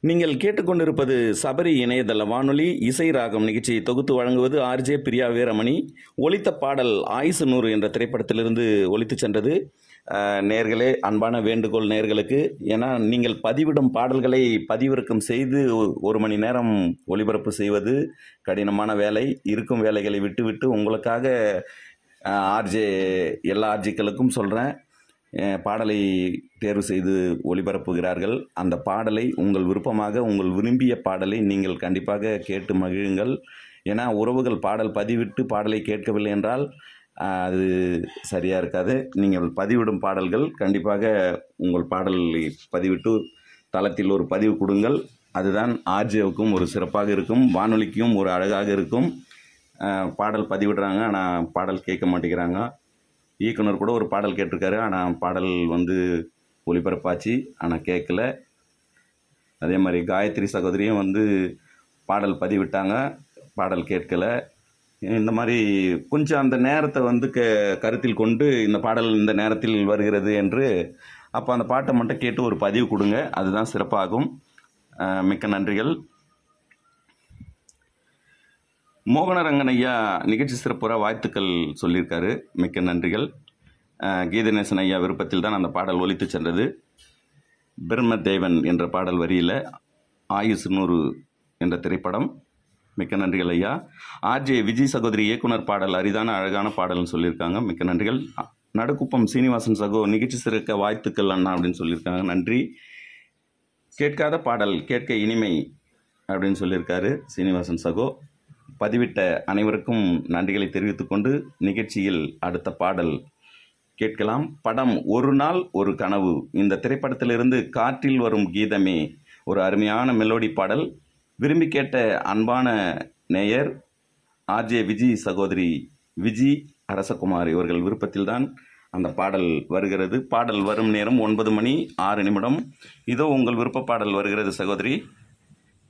நீங்கள் கேட்டுக்கொண்டிருப்பது சபரி இணையதள வானொலி இசை ராகம் நிகழ்ச்சியை தொகுத்து வழங்குவது ஆர்ஜே பிரியா வீரமணி ஒலித்த பாடல் ஆயுசு நூறு என்ற திரைப்படத்திலிருந்து ஒலித்து சென்றது அஹ், நேர்களே அன்பான வேண்டுகோள் நேர்களுக்கு ஏன்னா நீங்கள் பதிவிடும் பாடல்களை பதிவிறக்கம் செய்து ஒ- ஒரு மணி நேரம் ஒளிபரப்பு செய்வது கடினமான வேலை இருக்கும் வேலைகளை விட்டுவிட்டு உங்களுக்காக ஆர்ஜே எல்லா ஆர்ஜிக்களுக்கும் சொல்கிறேன் பாடலை தேர்வு செய்து ஒளிபரப்புகிறார்கள் அந்த பாடலை உங்கள் விருப்பமாக உங்கள் விரும்பிய பாடலை நீங்கள் கண்டிப்பாக கேட்டு மகிழுங்கள் ஏன்னா உறவுகள் பாடல் பதிவிட்டு பாடலை கேட்கவில்லை என்றால் ஆஹ், அது சரியாக இருக்காது நீங்கள் பதிவிடும் பாடல்கள் கண்டிப்பாக உங்கள் பாடலை பதிவிட்டு தளத்தில் ஒரு பதிவு கொடுங்கள் அதுதான் ஆர்ஜேவுக்கும் ஒரு சிறப்பாக இருக்கும் வானொலிக்கும் ஒரு அழகாக இருக்கும் ஆஹ், பாடல் பதிவிடுறாங்க ஆனால் பாடல் கேட்க மாட்டேங்கிறாங்க இயக்குனர் கூட ஒரு பாடல் கேட்டிருக்காரு ஆனால் பாடல் வந்து ஒளிபரப்பாச்சு ஆனால் கேட்கல அதே மாதிரி காயத்ரி சகோதரியும் வந்து பாடல் பதிவிட்டாங்க பாடல் கேட்கல இந்த மாதிரி கொஞ்சம் அந்த நேரத்தை வந்து க கருத்தில் கொண்டு இந்த பாடல் இந்த நேரத்தில் வருகிறது என்று அப்போ அந்த பாட்டை மட்டும் கேட்டு ஒரு பதிவு கொடுங்க அதுதான் சிறப்பாகும் அஹ் மிக்க நன்றிகள் மோகனரங்கன் ஐயா நிகழ்ச்சி சிறப்புற வாழ்த்துக்கள் சொல்லியிருக்காரு மிக்க நன்றிகள் அஹ் கீதநேசன் ஐயா விருப்பத்தில் தான் அந்த பாடல் ஒலித்து சென்றது பிரம்மதேவன் என்ற பாடல் வரியில் ஆயுசு நூறு என்ற திரைப்படம் மிக்க நன்றிகள் ஐயா ஆர்ஜே விஜய் சகோதரி இயக்குனர் பாடல் அரிதான அழகான பாடல்னு சொல்லியிருக்காங்க மிக்க நன்றிகள் அ- நடுக்குப்பம் சீனிவாசன் சகோ நிகழ்ச்சி சிறக்க வாழ்த்துக்கள் அண்ணா அப்படின்னு சொல்லியிருக்காங்க நன்றி கேட்காத பாடல் கேட்க இனிமை அப்படின்னு சொல்லியிருக்காரு சீனிவாசன் சகோ பதிவிட்ட அனைவருக்கும் நன்றிகளை தெரிவித்துக்கொண்டு நிகழ்ச்சியில் அடுத்த பாடல் கேட்கலாம் படம் ஒரு நாள் ஒரு கனவு இந்த திரைப்படத்திலிருந்து காற்றில் வரும் கீதமே ஒரு அருமையான மெலோடி பாடல் விரும்பி கேட்ட அன்பான நேயர் ஆர்ஜே விஜி சகோதரி விஜி அரசகுமார் இவர்கள் விருப்பத்தில்தான் அந்த பாடல் வருகிறது பாடல் வரும் நேரம் ஒன்பது மணி ஆறு நிமிடம் இதோ உங்கள் விருப்ப பாடல் வருகிறது சகோதரி